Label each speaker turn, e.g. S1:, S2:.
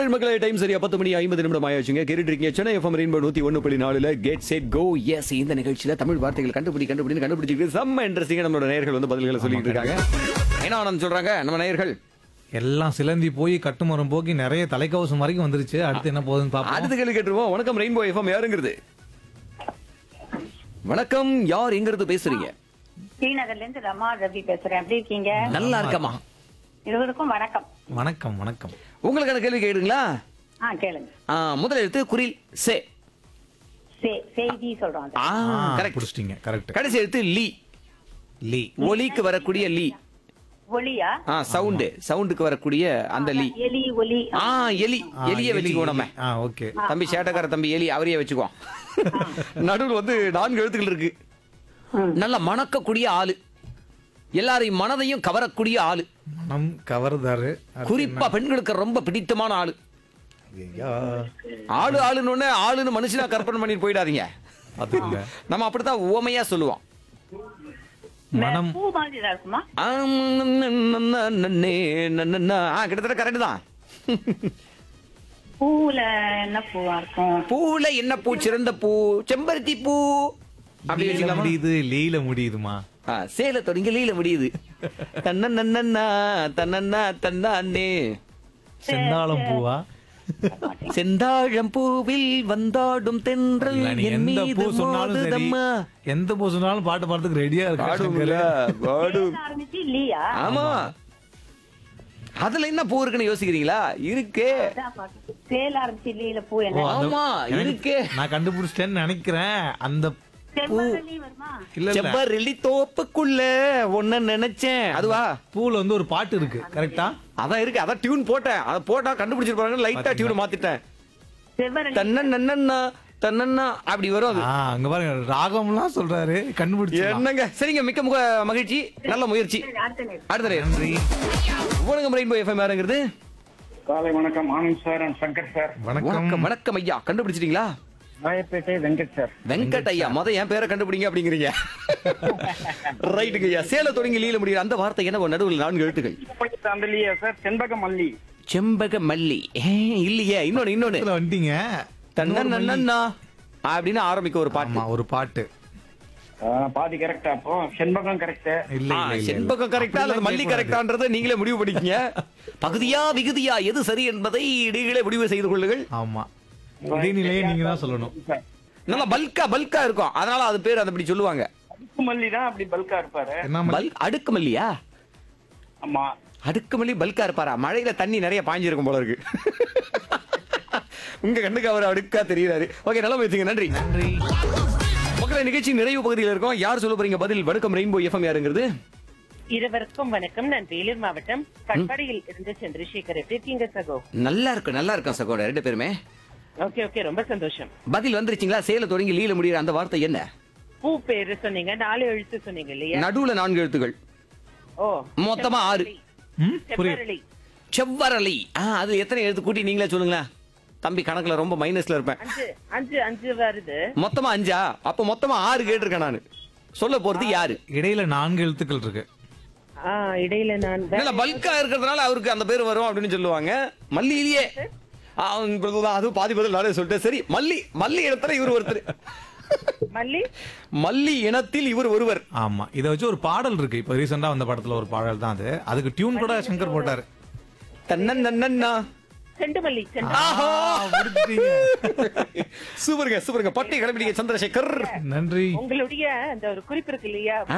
S1: Well மக்களே time சரியா பத்து மணி ஐம்பது நிமிடம் ஆயாச்சுங்க கேட்டுட்டு இருக்கீங்க சென்னை எஃப்எம் ரெயின்போ நூத்தி ஒன்னு புள்ளி நாலுல கெட் செட் கோ எஸ் இந்த நிகழ்ச்சியில தமிழ் வார்த்தைகள் கண்டுபிடி கண்டுபிடி கண்டுபிடிச்சிட்டு செம்ம இன்ட்ரெஸ்டிங்கா நம்மளோட நேயர்கள் வந்து பதில்களை சொல்லிட்டு இருக்காங்க என்ன ஆனந்த் சொல்றாங்க நம்ம நேயர்கள்
S2: எல்லாம் சிலந்தி போய் கட்டுமரம் போக்கி நிறைய தலைக்கவசம் வரைக்கும் வந்துருச்சு அடுத்து என்ன போகுதுன்னு பாப்போம்
S1: அடுத்த கேள்வி கேட்டுருவோம் வணக்கம் ரெயின்போ எஃப்எம் யாருங்கிறது வணக்கம் யார் எங்கிறது பேசுறீங்க
S3: ஸ்ரீநகர்ல இருந்து ரமா ரவி பேசுறேன் எப்படி இருக்கீங்க
S1: நல்லா இருக்கமா
S3: இருவருக்கும் வணக்கம்
S2: வணக்கம் வணக்கம்
S1: உங்களுக்கான கேள்வி கேடுங்களா
S3: ஆ கேளுங்க
S1: முதல் எழுத்து குறில் சே
S3: சே- செய்தி சொல்றோம் அது.
S1: ஆ
S2: ஆ,
S1: கரெக்ட்
S2: புடிச்சிட்டீங்க கரெக்ட்
S1: கடைசி எழுத்து லீ
S2: லீ
S1: ஒலிக்கு வரக்கூடிய லீ
S3: ஒலியா
S1: ஆ சவுண்டு சவுண்டுக்கு வரக்கூடிய அந்த லீ
S3: எலி ஒலி
S1: ஆ எலி
S2: ஆ,
S1: எலிய
S2: எலி,
S1: வச்சுக்குவோம் நம்ம
S2: ஆ ஓகே
S1: தம்பி சேட்டக்கார தம்பி எலி அவரையே வச்சுக்குவோம் நடுவில் வந்து நான்கு எழுத்துக்கள் இருக்கு
S3: ம்.
S1: நல்ல மணக்கக்கூடிய ஆளு எல்லாரையும் மனதையும் கவரக்கூடிய ஆளு
S2: மனம் கவர்தாரு அடுத்து
S1: குறிப்பா பெண்களுக்கு ரொம்ப பிடித்தமான ஆளு
S2: ஐயா,
S1: ஆளு ஆளுன்னு ஒண்ணு ஆளுன்னு மனுஷனா கற்பனை பண்ணிட்டு போயிடாதீங்க
S2: பாத்துக்கோங்க
S1: நம்ம அப்படித்தான் உவமையா சொல்லுவோம்
S2: மனம்
S3: பூ மாதிரி தான் இருக்குமா
S1: ஆம், நன்னே, நன்னே, நன்னே. ஆ கிட்டத்தட்ட கரெக்ட் தான்
S3: பூல என்ன பூவா இருக்கும்
S1: பூல என்ன பூ சிறந்த பூ செம்பருத்தி பூ அப்படி
S2: லீல
S1: வச்சுக்கலாமா
S2: முடியுது லீல முடியுதுமா
S1: ஆ, சேல தொடங்கி லீல முடியுது தன்னன்னா தன்னன்னா தன்னானே
S2: செந்தாளம் பூவா
S1: செந்தாழம் பூவில் வந்தாடும் தென்றல்
S2: இல்ல, நீ
S1: என்
S2: எந்த பூ
S1: மீது
S2: சொன்னாலும் சரி
S1: மோதுதம்மா
S2: எந்த பூ சொன்னாலும் பாட்டு பாடுறதுக்கு ரெடியா
S1: பாடுங்கள
S2: இருக்கு
S1: பாடும்
S3: சேல ஆரம்பிச்சு இல்லையா
S1: ஆமா அதுல என்ன பூ இருக்குன்னு யோசிக்கிறீங்களா இருக்கே
S3: அதான் பாக்க- சேல ஆரம்பிச்சு இல்லையில பூ
S2: ஓ,
S3: என்ன
S2: அந்த-
S1: ஆமா,
S2: எனக்கு-
S1: இருக்கே.
S2: நான் கண்டுபிடிச்சிட்டேன்னு நினைக்கிறேன் அந்த
S3: செவ்வரளி வருமா
S2: இல்ல இல்ல
S1: செவ்வரளி தோப்புக்குள்ள ஒன்ன நினைச்சேன் அதுவா
S2: பூல வந்து ஒரு பாட்டு இருக்கு கரெக்டா
S1: அதான் இருக்கு அதான் டியூன் போட்டேன் அதை போட்டா கண்டுபிடிச்சிருப்பாங்க லைட்டா டியூன் மாத்திட்டேன்
S3: செவ்வரளி
S1: தன்ன நன்னண்ணா தன்னண்ணா அப்படி வரும் அது
S2: ஆ அங்க பாருங்க ராகம்லாம் சொல்றாரு கண்டுபிடிச்சு
S1: என்னங்க சரிங்க மிக்க முக மகிழ்ச்சி நல்ல முயற்சி
S3: அடுத்த நேரம்
S1: அடுத்த நேரம்.
S2: நன்றி
S1: வணக்கம் ரெயின்போ எஃப்எம் யாருங்கிறது
S4: காலை வணக்கம் Anand sir and Shankar sir
S2: வணக்கம்
S1: வணக்கம் வணக்கம் ஐயா கண்டுபிடிச்சிட்டீங்களா
S4: ராயப்பேட்டை வெங்கட் சார்
S1: வெங்கட் ஐயா மொத என் பேரை கண்டுபிடிங்க அப்படிங்கிறீங்க ரைட்டுங்க ஐயா சேல தொடங்கி லீல முடியுற அந்த வார்த்தை என்ன நடுவில் நான்கு எழுத்துக்கள்
S4: தாண்டலியா சார் செண்பக மல்லி
S1: செம்பக மல்லி ஏ, இல்லையே இன்னொன்னு இன்னொன்னு
S2: இதுல வந்துட்டீங்க
S1: தன்னண்ணா அப்படின்னு ஆரம்பிக்க ஒரு பாட்டு
S2: ஆமா ஒரு பாட்டு
S4: ஆ, பாதி கரெக்டா அப்போ செண்பகம் கரெக்ட்
S2: இல்ல
S1: ஆ,
S2: இல்ல, இல்ல, இல்ல
S1: செண்பகம் கரெக்டா அல்லது
S2: அப்படிலாம்
S1: மல்லி
S2: கேட்கக்கூடாது.
S1: கரெக்டான்றதை நீங்களே முடிவு பண்ணிக்கங்க பகுதியா விகுதியா எது சரி என்பதை நீங்களே முடிவு செய்து கொள்ளுங்கள்
S2: ஆமா இடைநிலையே நீங்க தான் சொல்லணும்
S1: நல்லா பல்கா பல்கா இருக்கும் அதனால அது பேர் அதை அப்படி சொல்லுவாங்க
S4: அடுக்கு மல்லி தான் அப்படி பல்கா இருப்பாரு
S2: என்ன மல்லி?
S1: பல்க் அடுக்கு மல்லியா
S4: ஆமா
S1: அடுக்கு மல்லி பல்கா இருப்பாரா மழையில தண்ணி நிறைய பாஞ்சிருக்கும் போல இருக்கு உங்க கண்ணுக்கு அவர் அடுக்கா தெரியுறாரு ஓகே நல்ல முயற்சிங்க நன்றி
S2: நன்றி
S1: மக்களை நிகழ்ச்சி நிறைவு பகுதியில் இருக்கோம் யார் சொல்ல போறீங்க பதில் வணக்கம் ரெயின்போ எஃப்எம் யாருங்கிறது
S5: இருவருக்கும் வணக்கம் நான் வேலூர் மாவட்டம் கட்பாடியில் இருந்து சந்திரசேகர் எப்படி இருக்கீங்க சகோ
S1: நல்லா இருக்கும் நல்லா இருக்கும் சகோதரர் ரெண்டு பேருமே
S5: ஓகே ஓகே ரொம்ப சந்தோஷம்
S1: பதில் வந்துருச்சுங்களா சேல தொடங்கி லீல முடியுற அந்த வார்த்தை என்ன
S5: பூ பேரு சொன்னீங்க நாலு எழுத்து சொன்னீங்க இல்லையா
S1: நடுவுல நான்கு எழுத்துகள்
S5: ஓ
S1: மொத்தமா ஆறு
S2: ம், புரியுது
S5: செவ்வரளி
S1: செவ்வரளி ஆ அது எத்தனை எழுத்து கூட்டி நீங்களே சொல்லுங்களேன் தம்பி கணக்குல ரொம்ப மைனஸ்ல இருப்பேன்
S5: அஞ்சு அஞ்சு அஞ்சு வருது
S1: மொத்தமா அஞ்சா அப்ப மொத்தமா ஆறு கேட்டிருக்கேன் நானு சொல்ல போறது யாரு
S2: இடையில நான்கு எழுத்துக்கள் இருக்கு
S5: ஆ இடையில நான்
S1: இல்ல பல்கா இருக்கிறதுனால அவருக்கு அந்த பேர் வரும் அப்படின்னு சொல்லுவாங்க மல்லியிலேயே ஆ, இப்பதான் அதுவும் பாதி பதில் நானே சொல்லிட்டேன் சரி மல்லி மல்லி இடத்துல இவர் ஒருத்தர்
S5: மல்லி
S1: மல்லி இனத்தில் இவர் ஒருவர்
S2: ஆமா இத வச்சு ஒரு பாடல் இருக்கு இப்ப ரீசெண்டா வந்த படத்துல ஒரு பாடல் தான் அது அதுக்கு டியூன் கூட சங்கர் போட்டாரு
S1: தன்னன் நன்னன்னா
S5: செண்டு மல்லி செண்டு
S1: ஆஹா
S2: ஆ, முடிச்சிட்டீங்க.
S1: சூப்பருங்க சூப்பருங்க பட்டி கிளம்பிட்டீங்க சந்திரசேகர்
S2: நன்றி
S5: உங்களுடைய அந்த ஒரு குறிப்பு இருக்கு இல்லையா